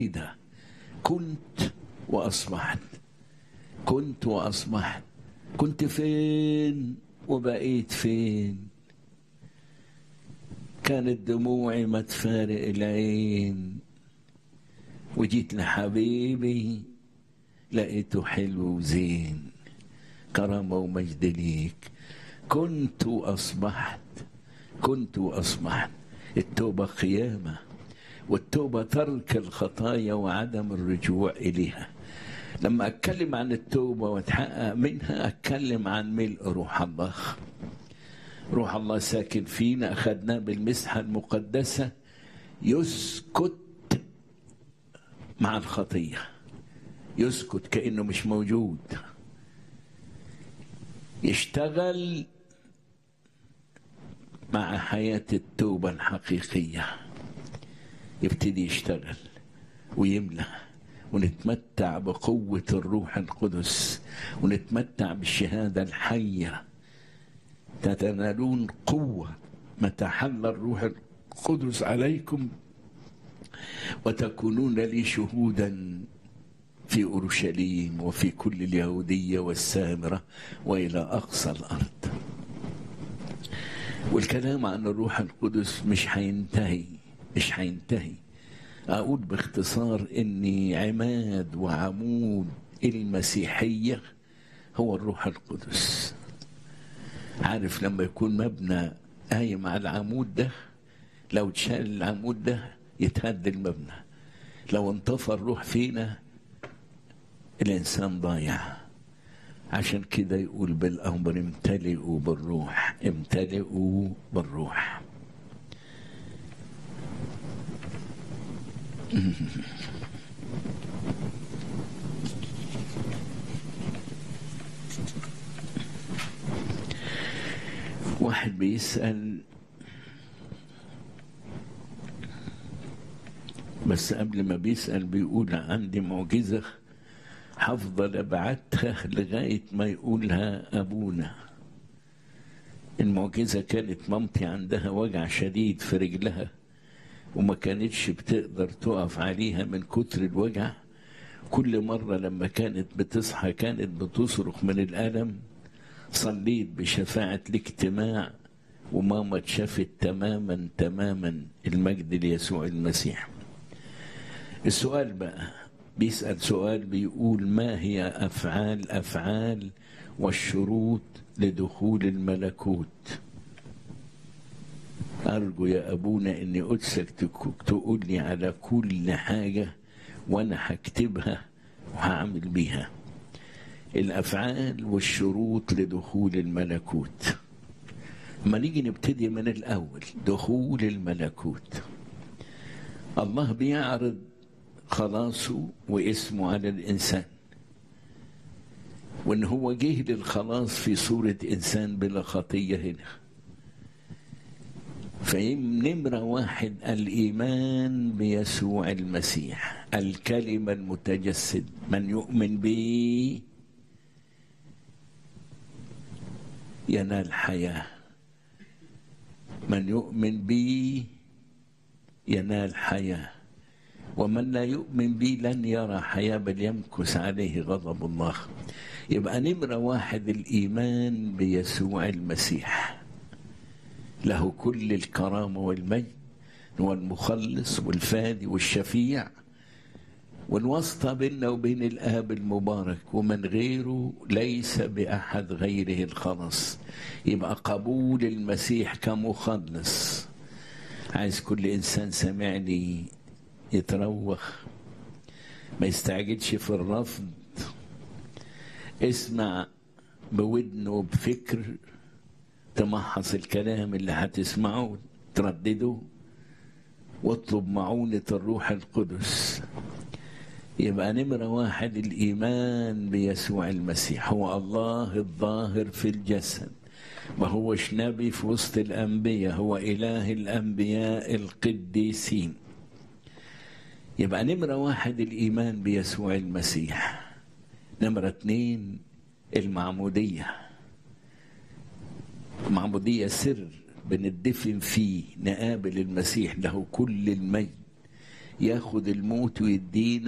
ده كنت وأصبحت كنت وأصبحت كنت فين وبقيت فين كانت دموعي ما تفارق العين وجيت لحبيبي لقيته حلو وزين كرامة ومجد ليك كنت وأصبحت كنت وأصبحت التوبة قيامة والتوبة ترك الخطايا وعدم الرجوع إليها لما أتكلم عن التوبة وأتحقق منها أتكلم عن ملء روح الله روح الله ساكن فينا أخذناه بالمسحة المقدسة يسكت مع الخطية يسكت كأنه مش موجود يشتغل مع حياة التوبة الحقيقية يبتدي يشتغل ويملى ونتمتع بقوة الروح القدس ونتمتع بالشهادة الحية تتنالون قوة متى حل الروح القدس عليكم وتكونون لي شهودا في اورشليم وفي كل اليهوديه والسامره والى اقصى الارض والكلام عن الروح القدس مش هينتهي مش هينتهي اقول باختصار اني عماد وعمود المسيحيه هو الروح القدس عارف لما يكون مبنى قايم على العمود ده لو اتشال العمود ده يتهد المبنى لو انطفى الروح فينا الانسان ضايع عشان كده يقول بالامر امتلئوا بالروح امتلئوا بالروح واحد بيسأل بس قبل ما بيسأل بيقول عندي معجزة هفضل ابعتها لغاية ما يقولها أبونا المعجزة كانت مامتي عندها وجع شديد في رجلها وما كانتش بتقدر تقف عليها من كتر الوجع كل مرة لما كانت بتصحى كانت بتصرخ من الألم صليت بشفاعة الاجتماع وماما اتشافت تماما تماما المجد ليسوع المسيح السؤال بقى بيسأل سؤال بيقول ما هي أفعال أفعال والشروط لدخول الملكوت أرجو يا أبونا إني قدسك تقول لي على كل حاجة وأنا هكتبها وهعمل بيها الأفعال والشروط لدخول الملكوت ما نيجي نبتدي من الأول دخول الملكوت الله بيعرض خلاصه واسمه على الإنسان وإن هو جه للخلاص في صورة إنسان بلا خطية هنا فنمرة واحد الإيمان بيسوع المسيح الكلمة المتجسد من يؤمن به ينال حياة من يؤمن بي ينال حياة ومن لا يؤمن بي لن يرى حياة بل يمكث عليه غضب الله يبقى نمرة واحد الإيمان بيسوع المسيح له كل الكرامة والمجد هو المخلص والفادي والشفيع والواسطة بيننا وبين الآب المبارك ومن غيره ليس بأحد غيره الخلاص يبقى قبول المسيح كمخلص عايز كل إنسان سمعني يتروخ ما يستعجلش في الرفض اسمع بودنه بفكر تمحص الكلام اللي هتسمعه تردده واطلب معونة الروح القدس يبقى نمرة واحد الإيمان بيسوع المسيح هو الله الظاهر في الجسد ما هوش نبي في وسط الأنبياء هو إله الأنبياء القديسين يبقى نمرة واحد الإيمان بيسوع المسيح نمرة اتنين المعمودية المعمودية سر بندفن فيه نقابل المسيح له كل المجد ياخد الموت ويدينا